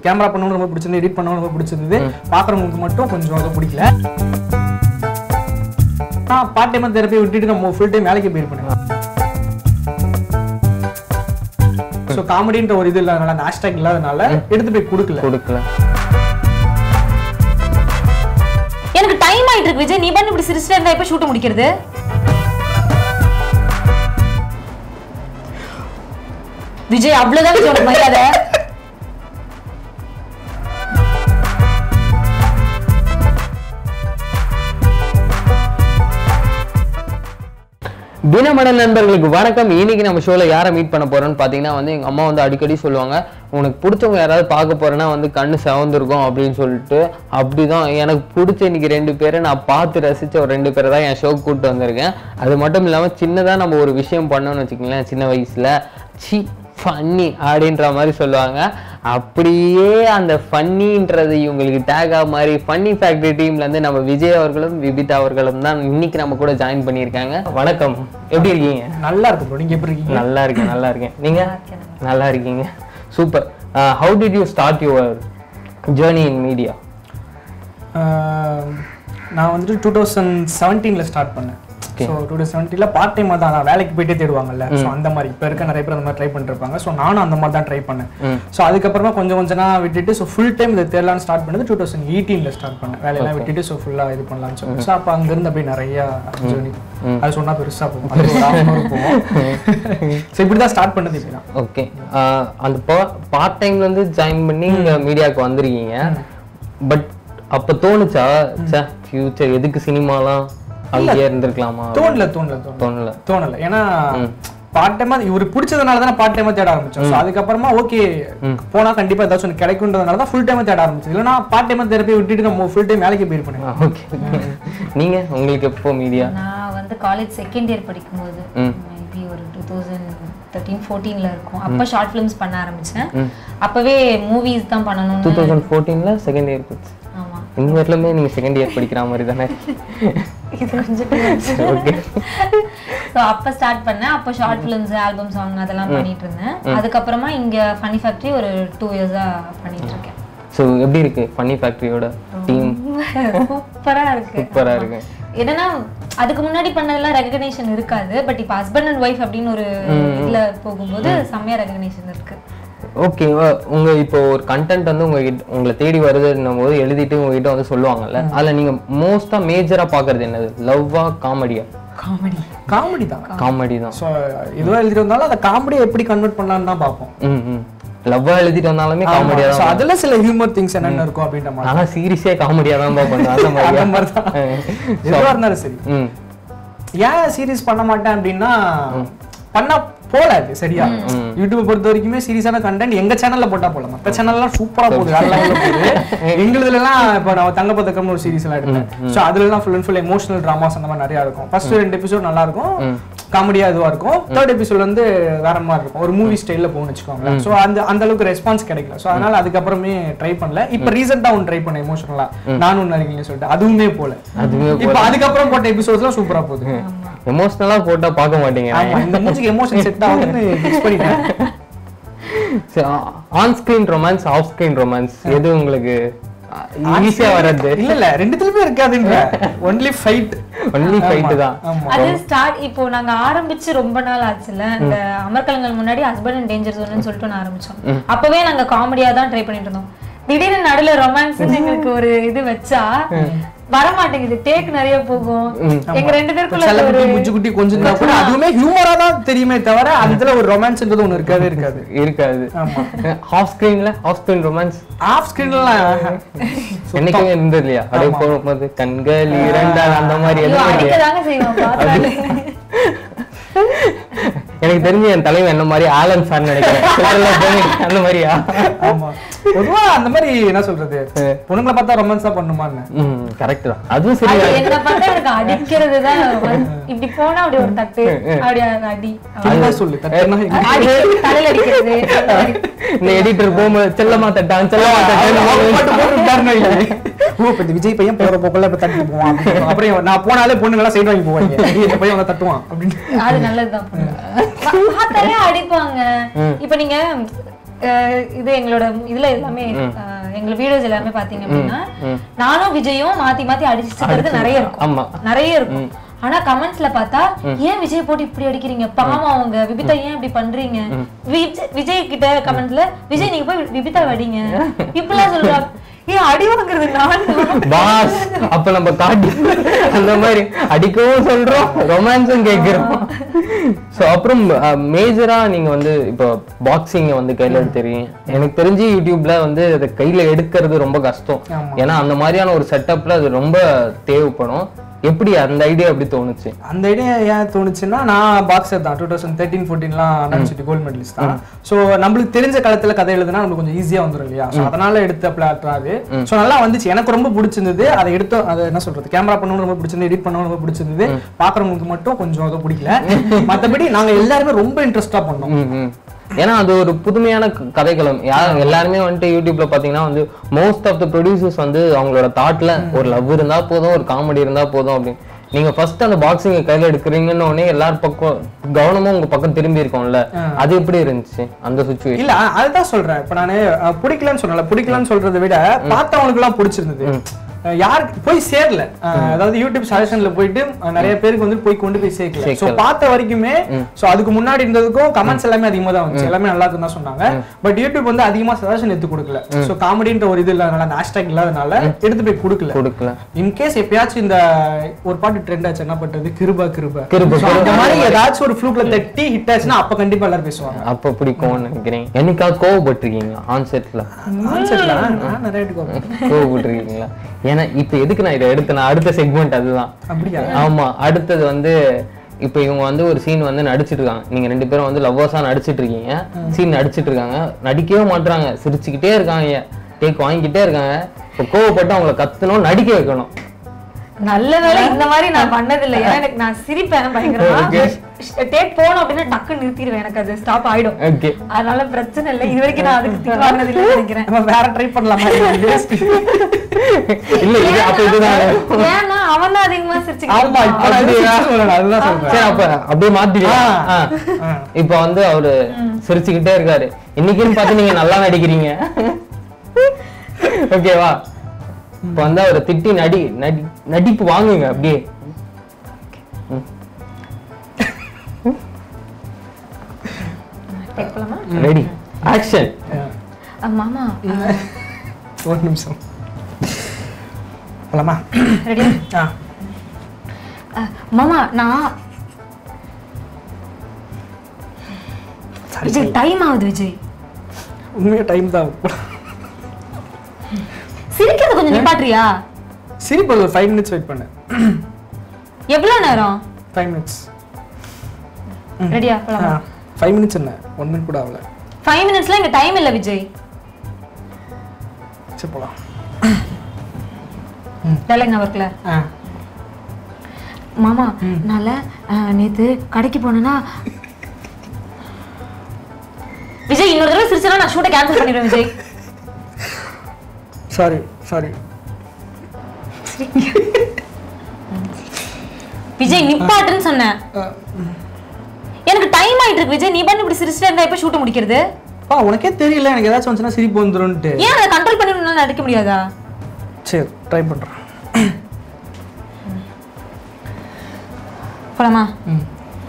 Camera பண்ணவும் ரொம்ப பிடிச்சிருந்தது எடிட் பண்ணவும் ரொம்ப பிடிச்சிருந்தது பார்க்குறவங்களுக்கு மட்டும் கொஞ்சம் அது பிடிக்கல நான் பார்ட் டைம் தெரப்பி விட்டுட்டு நம்ம ஃபுல் டைம் வேலைக்கு போயிருப்பேன் ஸோ காமெடின்ற ஒரு இது இல்லாதனால அந்த ஹேஷ்டாக் இல்லாதனால எடுத்து போய் கொடுக்கல கொடுக்கல எனக்கு டைம் ஆயிட்டு இருக்கு விஜய் நீ பண்ணி இப்படி சிரிச்சுட்டு இருந்தா எப்ப ஷூட் முடிக்கிறது விஜய் அவ்வளவுதான் விஜய் உனக்கு மரியாதை தினமட நண்பர்களுக்கு வணக்கம் இன்னைக்கு நம்ம ஷோல யாரை மீட் பண்ண போறோம்னு பாத்தீங்கன்னா வந்து எங்க அம்மா வந்து அடிக்கடி சொல்லுவாங்க உனக்கு பிடிச்சவங்க யாராவது பார்க்க போறேன்னா வந்து கண்ணு செவந்திருக்கும் அப்படின்னு சொல்லிட்டு அப்படிதான் எனக்கு பிடிச்ச இன்னைக்கு ரெண்டு பேரை நான் பார்த்து ரசிச்ச ஒரு ரெண்டு பேரை தான் என் ஷோக்கு கூப்பிட்டு வந்திருக்கேன் அது மட்டும் இல்லாம சின்னதா நம்ம ஒரு விஷயம் பண்ணோம்னு வச்சுக்கோங்களேன் சின்ன வயசுல சி ஃபன்னி அப்படின்ற மாதிரி சொல்லுவாங்க அப்படியே அந்த ஃபன்னின்றது இவங்களுக்கு டேகா மாதிரி ஃபன்னி ஃபேக்டரி டீம்ல இருந்து நம்ம விஜய் அவர்களும் விபிதா அவர்களும் தான் இன்னைக்கு நம்ம கூட ஜாயின் பண்ணியிருக்காங்க வணக்கம் எப்படி இருக்கீங்க நல்லா இருக்கும் ப்ரோ நீங்க எப்படி இருக்கீங்க நல்லா இருக்கேன் நல்லா இருக்கேன் நீங்க நல்லா இருக்கீங்க super how did you start your journey in media ah நான் வந்துட்டு டூ தௌசண்ட் செவன்டீனில் ஸ்டார்ட் பண்ணேன் ஸோ டூ தௌசண்ட் செவன்டீனில் பார்ட் டைமாக தான் நான் வேலைக்கு போயிட்டே தேடுவாங்கல்ல ஸோ அந்த மாதிரி இப்போ இருக்க நிறைய பேர் அந்த மாதிரி ட்ரை பண்ணிருப்பாங்க ஸோ நானும் அந்த மாதிரி தான் ட்ரை பண்ணேன் ஸோ அதுக்கப்புறமா கொஞ்சம் கொஞ்சம் நான் விட்டுட்டு ஸோ ஃபுல் டைம் இதை தேடலான்னு ஸ்டார்ட் பண்ணது டூ தௌசண்ட் எயிட்டீனில் ஸ்டார்ட் பண்ணேன் வேலையெல்லாம் விட்டுட்டு ஸோ ஃபுல்லாக இது பண்ணலாம்னு சொல்லி ஸோ அப்போ அங்கேருந்து அப்படியே நிறையா ஜேர்னி அது சொன்னால் பெருசாக போகும் அது ஒரு half an hour போகும் ஸோ இப்படி தான் ஸ்டார்ட் பண்ணது இப்படி தான் ஓகே அந்த பார்ட் டைம்ல இருந்து ஜாயின் பண்ணி இங்க மீடியாவுக்கு வந்திருக்கீங்க பட் அப்ப தோணுச்சா சே ஃபியூச்சர் எதுக்கு சினிமாலாம் அங்கேயே இருந்திருக்கலாமா தோணல தோணல தோணல தோணல தோணல ஏன்னா பார்ட் டைமா இவரு பிடிச்சதுனால தான் பார்ட் டைமா தேட ஆரம்பிச்சோம் ஸோ அதுக்கப்புறமா ஓகே போனா கண்டிப்பா ஏதாச்சும் ஒன்று கிடைக்குன்றதுனால தான் ஃபுல் டைமா தேட ஆரம்பிச்சது இல்லைன்னா பார்ட் டைமா தெரப்பி விட்டுட்டு நம்ம ஃபுல் டைம் வேலைக்கு போயிருப்பேன் ஓகே நீங்க உங்களுக்கு எப்போ மீடியா நான் வந்து காலேஜ் செகண்ட் இயர் படிக்கும்போது மேபி ஒரு டூ தௌசண்ட் தேர்ட்டீன் ஃபோர்டீன்ல இருக்கும் அப்போ ஷார்ட் ஃபிலிம்ஸ் பண்ண ஆரம்பிச்சேன் அப்பவே மூவிஸ் தான் டூ பண்ணணும்னு தௌசண்ட் ஃபோர்டீன்ல செகண்ட் இயர் போச்சு ஆமா இந்த வரலுமே நீங்க செகண்ட் இயர் படிக்கிற மாதிரி தானே இது கொஞ்சம் ஓகே ஸோ அப்போ ஸ்டார்ட் பண்ணேன் அப்போ ஷார்ட் ஃபிலிம்ஸ் ஆல்பம் சாங் அதெல்லாம் பண்ணிட்டு இருந்தேன் அதுக்கப்புறமா இங்க ஃபனி ஃபேக்டரி ஒரு டூ இயர்ஸா பண்ணிட்டு இருக்கேன் ஸோ எப்படி இருக்கு ஃபன்னி ஃபேக்டரியோட டீம் சூப்பரா இருக்கு சூப்பரா இருக்கு என்னன்னா அதுக்கு முன்னாடி பண்ணதெல்லாம் ரெகக்னேஷன் இருக்காது பட் இப்போ ஹஸ்பண்ட் அண்ட் ஒய்ஃப் அப்படின்னு ஒரு இதுல போகும்போது செம்மையா ரெகக்னேஷன் இருக்கு ஓகே உங்க இப்போ ஒரு கண்டென்ட் வந்து உங்க கிட்ட- உங்களை தேடி வருதுன்னும் போது எழுதிட்டு உங்ககிட்ட வந்து சொல்லுவாங்கல்ல அதுல நீங்க மோஸ்டா மேஜரா பாக்குறது என்னது லவ்வா காமெடியா காமெடி காமெடி தான் காமெடி தான் ஸோ எதுவாக எழுதிட்டு வந்தாலும் அந்த காமெடியை எப்படி கன்வெர்ட் பண்ணலாம்னு தான் பார்ப்போம் ம் ம் லவ்வா எழுதிட்டு வந்தாலுமே காமெடியா ஸோ தான் அதில் சில ஹியூமர் திங்ஸ் என்னென்ன இருக்கும் அப்படின்ற மாதிரி ஆனா சீரியஸே காமெடியா தான் பண்ணுவேன் அந்த அந்த மாதிரி மாதிரி தான் எதுவாக இருந்தாலும் சரி ம் ஏன் சீரிஸ் பண்ண மாட்டேன் அப்படின்னா பண்ணா போல அது சரியா யூடியூப் பொறுத்த வரைக்குமே சீரியஸான கண்டென்ட் எங்க சேனல்ல போட்டா போல மத்த சேனல்லாம் சூப்பரா போகுது வேற level ல போகுது எங்களுதுல எல்லாம் இப்போ நான் தங்க பதக்கம்னு ஒரு சீரிஸ் எல்லாம் எடுத்தேன் ஸோ அதுல எல்லாம் full and full emotional dramas அந்த மாதிரி நிறைய இருக்கும் ஃபர்ஸ்ட் ரெண்டு எபிசோட் நல்லா இருக்கும் காமெடியா இதுவா இருக்கும் தேர்ட் எபிசோட் வந்து வேற மாதிரி இருக்கும் ஒரு மூவி ஸ்டைல்ல போகணும்னு வச்சுக்கோங்களேன் ஸோ அந்த அந்த அளவுக்கு ரெஸ்பான்ஸ் கிடைக்கல ஸோ அதனால அதுக்கப்புறமே ட்ரை பண்ணல இப்போ ரீசெண்டா ஒன்று ட்ரை பண்ணேன் எமோஷனலா நானும் ஒன்று இருக்கீங்கன்னு சொல்லிட்டு அதுவுமே போல அதுவுமே இப்போ அதுக்கப்புறம் போட்ட எபிசோட்ஸ்லாம் சூப்பரா போகுது எமோஷனலா போட்டா பார்க்க மாட்டீங்க ஆமா இந்த மூஞ்சிக்கு எமோஷன் செட் ஆகுதுன்னு ஃபிக்ஸ் பண்ணிட்டேன் on screen romance off screen romance எது உங்களுக்கு ஈஸியா வர்றது இல்ல இல்ல ரெண்டுத்துலயுமே இருக்காதுன்ற ஒன்லி ஃபைட் ஒன்லி ஃபைட் தான் ஆமா அது ஸ்டார்ட் இப்போ நாங்க ஆரம்பிச்சு ரொம்ப நாள் ஆச்சுல இந்த அமர்கலங்கள் முன்னாடி ஹஸ்பண்ட் அண்ட் டேஞ்சர் ஜோன்னு சொல்லிட்டு ஒன்று ஆரம்பிச்சோம் அப்பவே நாங்க காமெடியா தான் ட்ரை பண்ணிட்டு இருந்தோம் திடீர்னு நடுவுல ரொமான்ஸ் எங்களுக்கு ஒரு இது வச்சா வர மாட்டேங்குது டேக் நிறைய போகும் எங்க ரெண்டு பேருக்குள்ள ஒரு செல்லக்குட்டி முச்சு குட்டி கொஞ்சம் இருந்தா கூட அதுவுமே ஹியூமரா தான் தெரியுமே தவிர அதுல ஒரு ரொமான்ஸ்ன்றது ஒண்ணு இருக்கவே இருக்காது இருக்காது ஆமா ஆஃப் ஸ்கிரீன்ல ஆஃப் ஸ்கிரீன் ரொமான்ஸ் ஆஃப் ஸ்கிரீன்லாம் என்னைக்குமே இருந்தது இல்லையா அப்படியே போகும்போது கண்கள் இரண்டால் அந்த மாதிரி ஐயோ, எதுவும் இல்லையா அடிக்கதாங்க செய்வோம் பார்த்தாலே. எனக்கு தெரிஞ்சு என் தலைவன் என்ன மாதிரி ஆலன் ஃபேன் நினைக்கிறேன் சிலர்ல போய் அந்த மாதிரியா ஆமா பொதுவா அந்த மாதிரி என்ன சொல்றது பொண்ணுங்களை பார்த்தா ரொமான்ஸ் தான் பண்ணுமான்னு ம் கரெக்ட் தான் அதுவும் சரி அது என்ன பார்த்தா எனக்கு அடிக்கிறது தான் இப்படி போனா அப்படி ஒரு தட்டு அப்படி ஒரு அடி அதுதான் சொல்லு தட்டுனா எங்க? அடி தலையில அடிக்கிறது அந்த மாதிரி. இந்த எடிட்டர் போகும்போது செல்லமா தட்டான் செல்லமா அவங்க மட்டும் தட்டான் போட்டு விட்டாருன்னு வைங்களேன். ஓ இப்ப இந்த விஜய் பையன் போற போக்குள்ள இப்ப தட்டி போவான் அப்படின்னு. அப்புறம் நான் போனாலே பொண்ணுங்களா சைடு வாங்கி போவாங்க ஏய், இந்த பையன் வந்து தட்டுவான் அப்படின்னு அது நல்லதுதான் பார்த்தாலே அடிப்பாங்க இப்ப நீங்க அஹ் இது எங்களோட இதுல எல்லாமே அஹ் எங்க வீடியோஸ் எல்லாமே பாத்தீங்க அப்படின்னா நானும் விஜயும் மாத்தி மாத்தி அடிச்சுக்கிறது நிறைய இருக்கும் ஆமா நிறைய இருக்கும் ஆனா கமெண்ட்ஸ்ல பார்த்தா ஏன் விஜய் போட்டு இப்படி அடிக்கிறீங்க பாவம் அவங்க விபிதா ஏன் இப்படி பண்றீங்க விஜய் விஜய் கிட்ட கமெண்ட்ல விஜய் நீங்க போய் விபிதா வடிங்க இப்படிலாம் சொல்றாங்க ஏன் அடி வாங்குறது நான் பாஸ் அப்ப நம்ம காட்டி அந்த மாதிரி அடிக்கவும் சொல்றோம் ரொமான்ஸும் கேட்கிறோம் சோ அப்புறம் மேஜரா நீங்க வந்து இப்போ பாக்ஸிங் வந்து கையில எடுத்துறீங்க எனக்கு தெரிஞ்சு யூடியூப்ல வந்து அதை கையில எடுக்கிறது ரொம்ப கஷ்டம் ஆமா. ஏன்னா அந்த மாதிரியான ஒரு செட்டப்ல அது ரொம்ப தேவைப்படும் எப்படி அந்த ஐடியா எப்படி தோணுச்சு அந்த ஐடியா ஏன் தோணுச்சுன்னா நான் பாக்ஸர் தான் டூ தௌசண்ட் தேர்ட்டீன் ஃபோர்டீன்லாம் யூனிவர்சிட்டி கோல்டு மெடலிஸ்ட் தான் ஸோ நம்மளுக்கு தெரிஞ்ச காலத்துல கதை எழுதுனா நம்மளுக்கு கொஞ்சம் ஈஸியா வந்துடும் இல்லையா ஸோ அதனால எடுத்த பிளாட் அது ஸோ நல்லா வந்துச்சு எனக்கு ரொம்ப பிடிச்சிருந்தது அதை எடுத்து அதை என்ன சொல்றது கேமரா பண்ணணும் ரொம்ப பிடிச்சிருந்தது எடிட் பண்ணணும் ரொம்ப பிடிச்சிருந்தது பாக்குறவங்களுக்கு மட்டும் கொஞ்சம் அதை பிடிக்கல மத்தபடி நாங்க எல்லாருமே ரொம்ப இன்ட்ரெஸ்டா பண்ணோம் ம், ம். ஏன்னா அது ஒரு புதுமையான க- கதைக்களம் யார் எல்லாருமே வந்துட்டு யூடியூப்ல பாத்தீங்கன்னா வந்து மோஸ்ட் ஆஃப் த ப்ரொடியூசர்ஸ் வந்து அவங்களோட தாட்ல ஒரு லவ் இருந்தா போதும் ஒரு காமெடி இருந்தா போதும் அப்படின்னு நீங்க ஃபர்ஸ்ட் அந்த பாக்ஸிங் கையில எடுக்கிறீங்கன்னு உடனே எல்லார் பக்கம் கவனமும் உங்க பக்கம் திரும்பி இருக்கும்ல அது எப்படி இருந்துச்சு அந்த சுச்சுவேஷன் இல்ல அதுதான் சொல்றேன் இப்ப நானு அஹ், பிடிக்கலன்னு சொன்னல பிடிக்கலன்னு சொல்றதை விட பார்த்தவங்களுக்கு எல்லாம் பிடிச்சிருந்தது அஹ், யாருக்கு போய் சேரல அஹ், அதாவது யூடியூப் சஜஷன்ல போயிட்டு அஹ், நிறைய பேருக்கு வந்து போய் கொண்டு போய் சேர்க்கல சோ சேர்க்கல. பார்த்த வரைக்குமே சோ அதுக்கு முன்னாடி இருந்ததுக்கும் கமெண்ட்ஸ் எல்லாமே அதிகமா தான் வந்துச்சு எல்லாமே நல்லா இருக்குன்னு தான் சொன்னாங்க பட் யூடியூப் வந்து அதிகமா சஜஷன் எடுத்து கொடுக்கல சோ காமெடின்ற ஒரு இது இல்லாதனால அந்த ஹேஷ்டாக் இல்லாதனால எடுத்து போய் கொடுக்கல கொடுக்கல இன்கேஸ் எப்பயாச்சும் இந்த ஒரு பாட்டு ட்ரெண்ட் ஆச்சு என்ன பண்றது கிருபா கிருபா கிருப, So, அந்த மாதிரி ஏதாச்சும் ஒரு ஃப்ளூக்ல தட்டி ஹிட் ஆச்சுன்னா அப்ப கண்டிப்பா எல்லாரும் பேசுவாங்க அப்ப பிடிக்கும்னு நினைக்கிறேன் என்னைக்காவது கோவப்பட்டிருக்கீங்களா ஆன் செட்ல கான்செப்ட்ல நான் நிறைய எடுக்க கோவப்பட்டிருக்கீங்களா ஏன்னா இப்ப எதுக்கு நான் இதை எடுத்தேன் அடுத்த செக்மெண்ட் அதுதான் அப்படியா ஆமா அடுத்தது வந்து இப்போ இவங்க வந்து ஒரு சீன் வந்து நடிச்சிட்டு இருக்காங்க நீங்க ரெண்டு பேரும் வந்து லவ்வர்ஸா நடிச்சிட்டு இருக்கீங்க சீன் நடிச்சிட்டு இருக்காங்க நடிக்கவே மாட்றாங்க சிரிச்சுக்கிட்டே இருக்காங்க டேக் வாங்கிக்கிட்டே இருக்காங்க இப்போ கோவப்பட்டு அவங்கள கத்தணும் நடிக்க வைக்கணும் நல்ல வேளை இந்த மாதிரி நான் பண்ணது இல்ல ஏன்னா எனக்கு நான் சிரிப்பேன் பயங்கரமா Okay. டேக் போனோம் அப்படின்னா டக்கு நிறுத்திடுவேன் எனக்கு அது ஸ்டாப் ஆயிடும் ஓகே அதனால பிரச்சனை இல்லை இது வரைக்கும் நான் அதுக்கு திட்டு வாங்கினது இல்லைன்னு நினைக்கிறேன் நம்ம வேற ட்ரை பண்ணலாமா இல்ல இது அப்ப இதுதான் ஏன்னா அவன் தான் அதிகமா ஆமா இப்ப நான் இது அப்படியா? சொல்லல அதுதான் சொல்றேன் சரி அப்ப அப்படியே மாத்திக்கலாம் ஆ. ஆ. ஆ. இப்போ வந்து அவரு சிரிச்சுக்கிட்டே இருக்காரு இன்னைக்குன்னு பார்த்து நீங்க நல்லா நடிக்கிறீங்க ஓகேவா இப்போ வந்து அவரை திட்டி நடி நடி நடிப்பு வாங்குங்க அப்படியே டேக் போலாமா ரெடி ஆக்ஷன் அஹ் மாமா ஒரு நிமிஷம் போலாமா ரெடி ஆ மாமா நான் விஜய் டைம் ஆகுது விஜய் உண்மையா டைம் தான் சிரிக்கிறது கொஞ்சம் நிப்பாட்றியா சிரிப்பு ஒரு ஃபைவ் மினிட்ஸ் வெயிட் பண்ணு எவ்வளவு நேரம் ஃபைவ் மினிட்ஸ் ரெடியா போலாமா ஃபைவ் மினிட்ஸ் என்ன ஒன் மினிட் கூட ஆகல ஃபைவ் மினிட்ஸ்ல இங்க டைம் இல்ல விஜய் சரி போலாம் டைலாக் நான் ஒர்க்ல ஆ மாமா நால நேத்து கடைக்கு போனேன்னா விஜய் இன்னொரு தடவை சிரிச்சா நான் ஷூட்டை கேன்சல் பண்ணிடுவேன் விஜய் சாரி சாரி விஜய் நிப்பாட்டுன்னு சொன்னேன் எனக்கு டைம் ஆயிட்டு இருக்கு விஜய் நீ பண்ணி இப்படி சிரிச்சுட்டு இருந்தா எப்ப ஷூட்டை முடிக்கிறது ஆ உனக்கே தெரியல எனக்கு ஏதாச்சும் வந்துச்சுன்னா சிரிப்பு வந்துரும்ட்டு ஏன் அதை கண்ட்ரோல் பண்ணி நடிக்க முடியாதா சரி ட்ரை பண்றேன் போலாமா ம்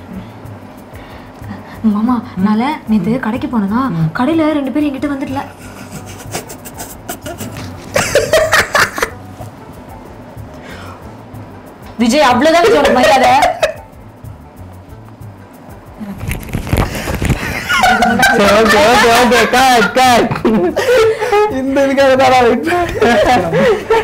மாமா நால நேத்து கடைக்கு போனேன்னா கடையில ரெண்டு பேரும் என்கிட்ட வந்துடல விஜய் அவ்வளவுதான் விஜய் உனக்கு மரியாதை சரி okay okay okay cut cut இந்த இதுக்காக தான் நான் wait பண்ணேன்.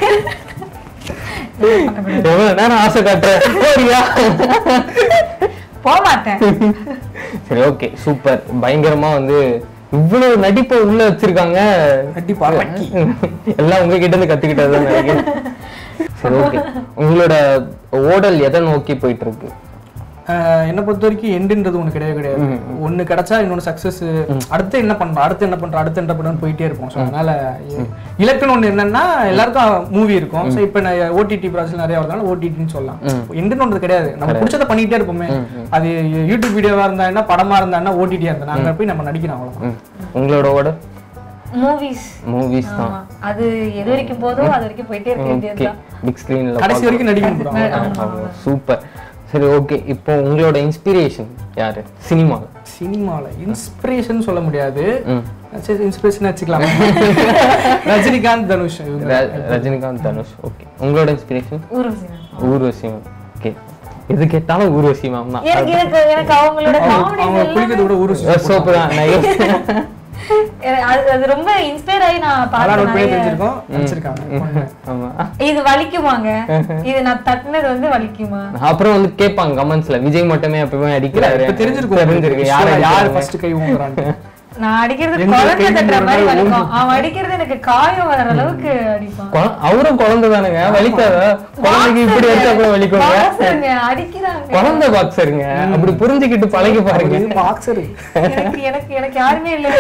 எவ்வளவு நேரம் ஆசை காட்டுறேன் போறியா போக மாட்டேன் சரி ஓகே சூப்பர் பயங்கரமா வந்து இவ்வளவு நடிப்பை உள்ள வச்சிருக்காங்க கண்டிப்பா lucky. எல்லாம் உங்ககிட்ட இருந்து கத்துக்கிட்டது நினைக்கிறேன் சரி ஓகே உங்களோட ஓடல் எதை நோக்கி போயிட்டு இருக்கு ஆஹ் என்னை பொறுத்த வரைக்கும் எண்டுன்றது ஒண்ணு கிடையவே கிடையாது ஒண்ணு கிடைச்சா இன்னொன்னு சக்சஸ் அடுத்து என்ன பண்றோம் அடுத்து என்ன பண்றோம் அடுத்து என்ன பண்றோம்னு போயிட்டே இருப்போம் ஸோ அதனால இ- இலக்குன்னு ஒண்ணு என்னன்னா எல்லாருக்கும் மூவி இருக்கும் ஸோ இப்போ நான் ஓடிடி ப்ராசஸ் நிறைய வரதுனால ஓடிடின்னு சொல்லலாம் எண்டுன்னு ஒன்று கிடையாது நம்ம பிடிச்சத பண்ணிட்டே இருப்போமே அது யூடியூப் வீடியோவா இருந்தா என்ன படமா இருந்தா என்ன ஓடிடியா இருந்தா அங்க போய் நம்ம நடிக்கிறோம் அவ்வளவுதான் ம். உங்களோட ஓர்டர் மூவிஸ் மூவிஸ் தான் ஆமா அது எது வரைக்கும் போதோ அது வரைக்கும் போயிட்டே இருக்க ஓகே வேண்டியதுதான் பிக் ஸ்க்ரீனில் கடைசி வரைக்கும் நடிக்கணும் bro. அவ்வளவுதான். சூப்பர் சரி ஓகே இப்போ உங்களோட இன்ஸ்பிரேஷன் யாரு சினிமா சினிமால இன்ஸ்பிரேஷன் சொல்ல முடியாது ம் சரி இன்ஸ்பிரேஷன் வச்சுக்கலாம் ரஜினிகாந்த் தனுஷ் இவங்க. ர- ரஜினிகாந்த் தனுஷ் ஓகே உங்களோட inspiration Urvashi ma'am. Urvashi ma'am okay எது கேட்டாலும் ஊர்வசி மேம் தான் எனக்கு எனக்கு எனக்கு அவங்களோட அவங்க அவங்க காமெடி குளிக்கிறத விட ஒரு சோப்பு தான் நான் அது அது ரொம்ப இன்ஸ்பயர் ஆகி நான் அதெல்லாம் நோட் பண்ணி பார்த்தேன் தெரிஞ்சிருக்கோம் வச்சிருக்காங்க ஆமா இது வலிக்குமாங்க இது நான் தட்டினது வந்து வலிக்குமா அப்புறம் வந்து கேட்பாங்க கமெண்ட்ஸ்ல விஜய் மட்டுமே எப்பவுமே அடிக்கிறாரு இப்ப தெரிஞ்சிருக்கும் தெரிஞ்சிருக்கு யார் யார் யார் யார் ஃபர்ஸ்ட் கை ஊங்குறான்னு நான் அடிக்கிறது எங்க குழந்தை கையில தட்டுற மாதிரி ஒரு நாள் வலிக்கும் அவன் அடிக்கிறது எனக்கு காயம் வர அளவுக்கு அடிப்பான் அவரும் குழந்தை தானுங்க வலிக்காத குழந்தைக்கு இப்படி அடிச்சா கூட வலிக்குங்க பாக்ஸருங்க, அடிக்கிறாங்க குழந்தை பாக்ஸருங்க அப்படி புரிஞ்சுக்கிட்டு பழகி பாருங்க பாக்ஸர் எனக்கு எனக்கு எனக்கு யாருமே இல்ல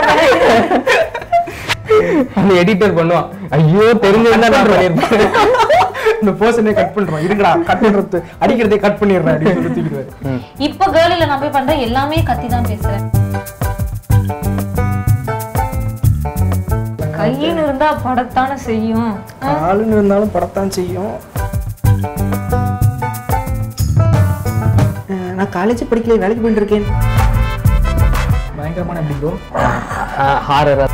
அந்த எடிட்டர் பண்ணுவான் ஐயோ தெரிஞ்சிருந்தா நான் பண்ணிருப்பேன் இந்த பர்சனே கட் பண்றோம் இருங்கடா கட் பண்றது அடிக்கிறதே கட் பண்ணிடுறேன் அப்படின்னு சொல்லி தூக்கிடுவாரு இப்போ கேர்ள்ல நான் போய் பண்றேன் எல்லாமே கத்தி தான் பேசுறேன் கையின்னு இருந்தா படத்தானே செய்யும் காலுன்னு இருந்தாலும் படத்தான் செய்யும் அஹ் நான் காலேஜ் படிக்கல வேலைக்கு போயிட்டு இருக்கேன் பயங்கரமான எப்படி ப்ரோ ஹாரரா